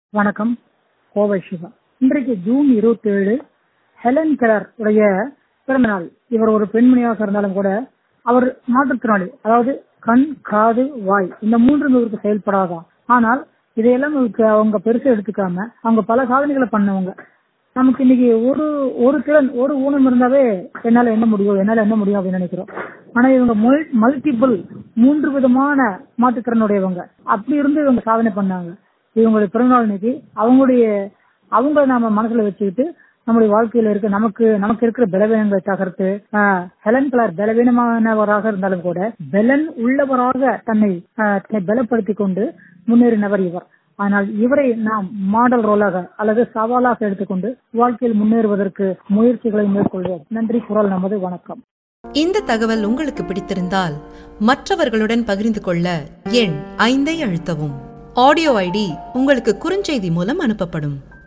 வணக்கம் கோவை சிவா இன்றைக்கு ஜூன் இருபத்தி ஏழு ஹெலன் கெலர் உடைய பிறந்த நாள் இவர் ஒரு பெண்மணியாக இருந்தாலும் கூட அவர் மாற்றுத்திறனாளி அதாவது கண் காது வாய் இந்த மூன்றும் இவருக்கு செயல்படாதான் ஆனால் இதையெல்லாம் இவருக்கு அவங்க பெருசா எடுத்துக்காம அவங்க பல சாதனைகளை பண்ணவங்க நமக்கு இன்னைக்கு ஒரு ஒரு திறன் ஒரு ஊனம் இருந்தாவே என்னால என்ன முடியும் என்னால என்ன முடியும் அப்படின்னு நினைக்கிறோம் ஆனா இவங்க மல்டிபிள் மூன்று விதமான மாற்றுத்திறனுடையவங்க அப்படி இருந்து இவங்க சாதனை பண்ணாங்க இவங்களுடைய பிறந்தநாள் இன்னைக்கு அவங்களுடைய அவங்க நாம மனசுல வச்சுக்கிட்டு நம்முடைய வாழ்க்கையில இருக்க நமக்கு நமக்கு இருக்கிற பலவீனங்களை தகர்த்து ஆஹ், ஹெலன் கலர் பலவீனமானவராக இருந்தாலும் கூட பலன் உள்ளவராக தன்னை ஆஹ், தன்னை பலப்படுத்தி கொண்டு முன்னேறினவர் இவர் ஆனால் இவரை நாம் மாடல் ரோலாக அல்லது சவாலாக எடுத்துக்கொண்டு வாழ்க்கையில் முன்னேறுவதற்கு முயற்சிகளை மேற்கொள்வோம் நன்றி குரல் நமது வணக்கம் இந்த தகவல் உங்களுக்கு பிடித்திருந்தால் மற்றவர்களுடன் பகிர்ந்து கொள்ள எண் ஐந்தை அழுத்தவும் ஆடியோ ஐடி உங்களுக்கு குறுஞ்செய்தி மூலம் அனுப்பப்படும்